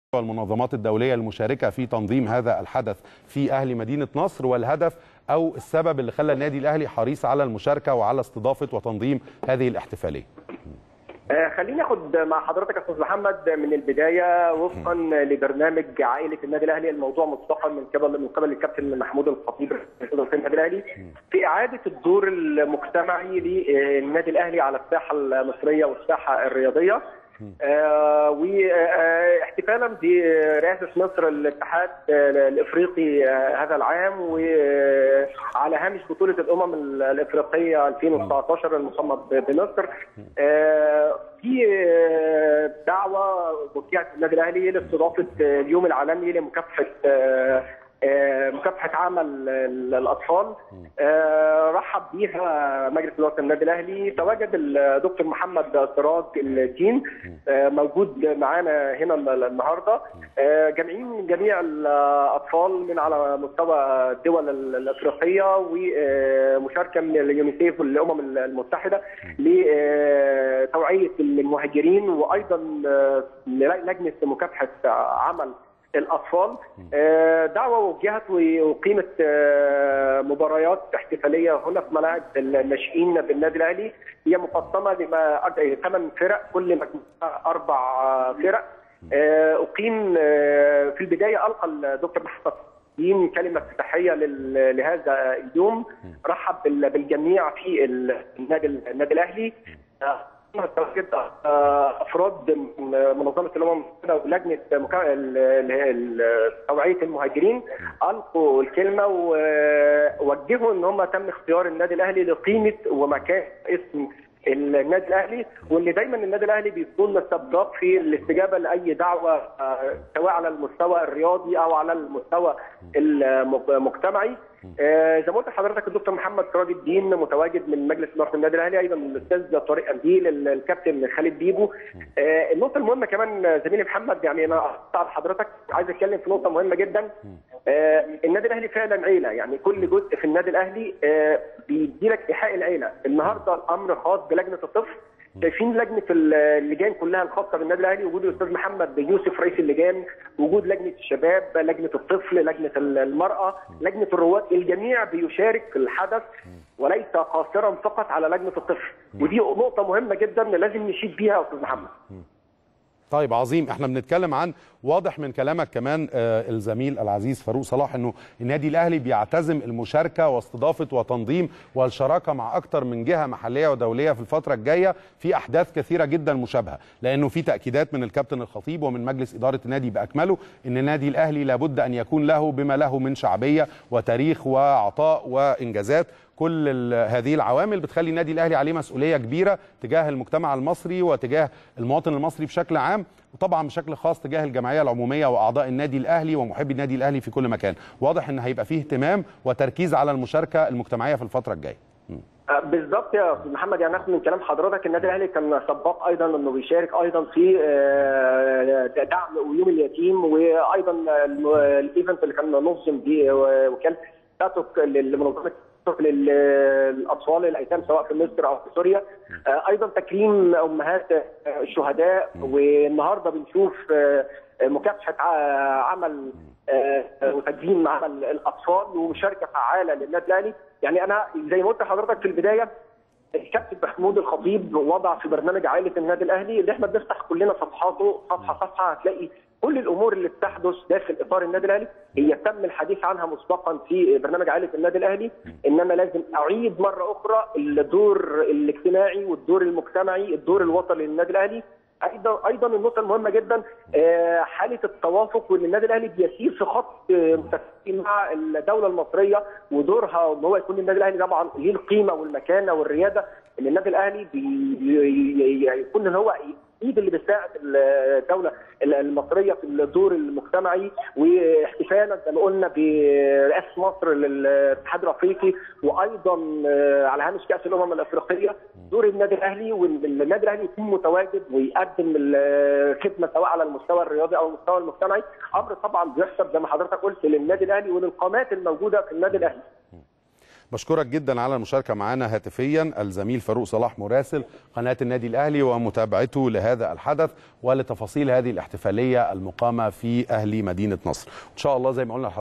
والمنظمات الدولية المشاركة في تنظيم هذا الحدث في أهل مدينة نصر والهدف أو السبب اللي خلى النادي الأهلي حريص على المشاركة وعلى استضافة وتنظيم هذه الاحتفالية آه، خليني اخد مع حضرتك يا استاذ محمد من البدايه وفقا لبرنامج عائله النادي الاهلي الموضوع مسبقا من قبل من قبل الكابتن محمود الخطيب رئيس النادي الاهلي في اعاده الدور المجتمعي للنادي الاهلي على الساحه المصريه والساحه الرياضيه آه، واحتفالا برئاسه مصر الاتحاد الافريقي آه، هذا العام وعلى هامش بطوله الامم الافريقيه 2019 المصمم بمصر آه، في آه، دعوه وجهت النادي الاهلي لاستضافه اليوم العالمي لمكافحه آه، آه، مكافحه عمل ال- الاطفال آه، رحب بيها مجلس اداره النادي الاهلي تواجد الدكتور محمد سراج الدين آه، موجود معانا هنا ال- النهارده آه، جامعين جميع الاطفال من على مستوى الدول ال- الافريقيه ومشاركه من اليونيسيف والامم المتحده لتوعيه المهاجرين وايضا آه، لجنه مكافحه عمل الاطفال آه، دعوه وجهت واقيمت آه، مباريات احتفاليه هنا في ملاعب الناشئين بالنادي الاهلي هي مقسمه لما ثمان فرق كل مجموعه اربع آه، فرق آه، اقيم آه، في البدايه القى الدكتور محمد دين كلمه افتتاحيه لل- لهذا اليوم رحب بال- بالجميع في النادي النادي الاهلي آه، تواجد آه، افراد من منظمه الامم المتحده ولجنه مكا... ال- ال- ال- توعيه المهاجرين القوا الكلمه ووجهوا ان هم تم اختيار النادي الاهلي لقيمه ومكان اسم النادي الاهلي واللي دايما النادي الاهلي بيكون سباق في الاستجابه لاي دعوه آه، سواء على المستوى الرياضي او على المستوى المجتمعي آه، زي ما قلت لحضرتك الدكتور محمد سراج الدين متواجد من مجلس اداره النادي الاهلي ايضا الاستاذ طارق انديل ال- الكابتن خالد بيبو آه، النقطه المهمه كمان زميلي محمد يعني انا اقطع لحضرتك عايز اتكلم في نقطه مهمه جدا آه، النادي الاهلي فعلا عيله يعني كل جزء في النادي الاهلي آه، بيديلك ايحاء العيله النهارده الامر خاص بلجنه الطفل شايفين لجنه اللجان كلها الخاصه بالنادي الاهلي وجود الاستاذ محمد يوسف رئيس اللجان وجود لجنه الشباب لجنه الطفل لجنه المراه لجنه الرواد الجميع بيشارك في الحدث وليس قاصرا فقط على لجنه الطفل ودي نقطه مهمه جدا لازم نشيد بيها يا استاذ محمد طيب عظيم احنا بنتكلم عن واضح من كلامك كمان آه الزميل العزيز فاروق صلاح انه النادي الاهلي بيعتزم المشاركه واستضافه وتنظيم والشراكه مع اكتر من جهه محليه ودوليه في الفتره الجايه في احداث كثيره جدا مشابهه لانه في تاكيدات من الكابتن الخطيب ومن مجلس اداره النادي باكمله ان النادي الاهلي لابد ان يكون له بما له من شعبيه وتاريخ وعطاء وانجازات كل ال- هذه العوامل بتخلي النادي الاهلي عليه مسؤوليه كبيره تجاه المجتمع المصري وتجاه المواطن المصري بشكل عام وطبعا بشكل خاص تجاه الجمعيه العموميه واعضاء النادي الاهلي ومحبي النادي الاهلي في كل مكان واضح ان هيبقى فيه اهتمام وتركيز على المشاركه المجتمعيه في الفتره الجايه آه، بالظبط يا استاذ محمد يعني ناخد من كلام حضرتك النادي الاهلي كان سباق ايضا انه بيشارك ايضا في آه، دعم ويوم اليتيم وايضا الم- الايفنت اللي كان نظم بوكاله تاتوك لمنظمه تاتوك للاطفال الايتام سواء في مصر او في سوريا آه، ايضا تكريم امهات آه، الشهداء والنهارده بنشوف آه، مكافحه ع- عمل آه، وتقديم عمل الاطفال ومشاركه فعاله للنادي الاهلي يعني انا زي ما قلت لحضرتك في البدايه الكابتن محمود الخطيب وضع في برنامج عائله النادي الاهلي اللي احنا بنفتح كلنا صفحاته صفحه صفحه هتلاقي كل الامور اللي بتحدث داخل اطار النادي الاهلي هي تم الحديث عنها مسبقا في برنامج عائله النادي الاهلي ان انا لازم اعيد مره اخرى الدور الاجتماعي والدور المجتمعي الدور الوطني للنادي الاهلي ايضا ايضا النقطه المهمه جدا آه، حاله التوافق وان النادي الاهلي بيسير في خط آه، متسق مع الدوله المصريه ودورها ان هو يكون النادي الاهلي طبعا ليه القيمه والمكانه والرياده ان النادي الاهلي بي- بي- يكون ان هو ايد اللي بتساعد الدوله المصريه في الدور المجتمعي واحتفالا زي ما قلنا برئاسه مصر للاتحاد الافريقي وايضا آه، على هامش كاس الامم الافريقيه دور النادي الاهلي والنادي الاهلي يكون متواجد ويقدم الخدمه سواء على المستوى الرياضي او المستوى المجتمعي امر طبعا بيحسب زي ما حضرتك قلت للنادي الاهلي وللقامات الموجوده في النادي الاهلي بشكرك جدا على المشاركه معنا هاتفيا الزميل فاروق صلاح مراسل قناه النادي الاهلي ومتابعته لهذا الحدث ولتفاصيل هذه الاحتفاليه المقامه في اهلي مدينه نصر ان شاء الله زي ما قلنا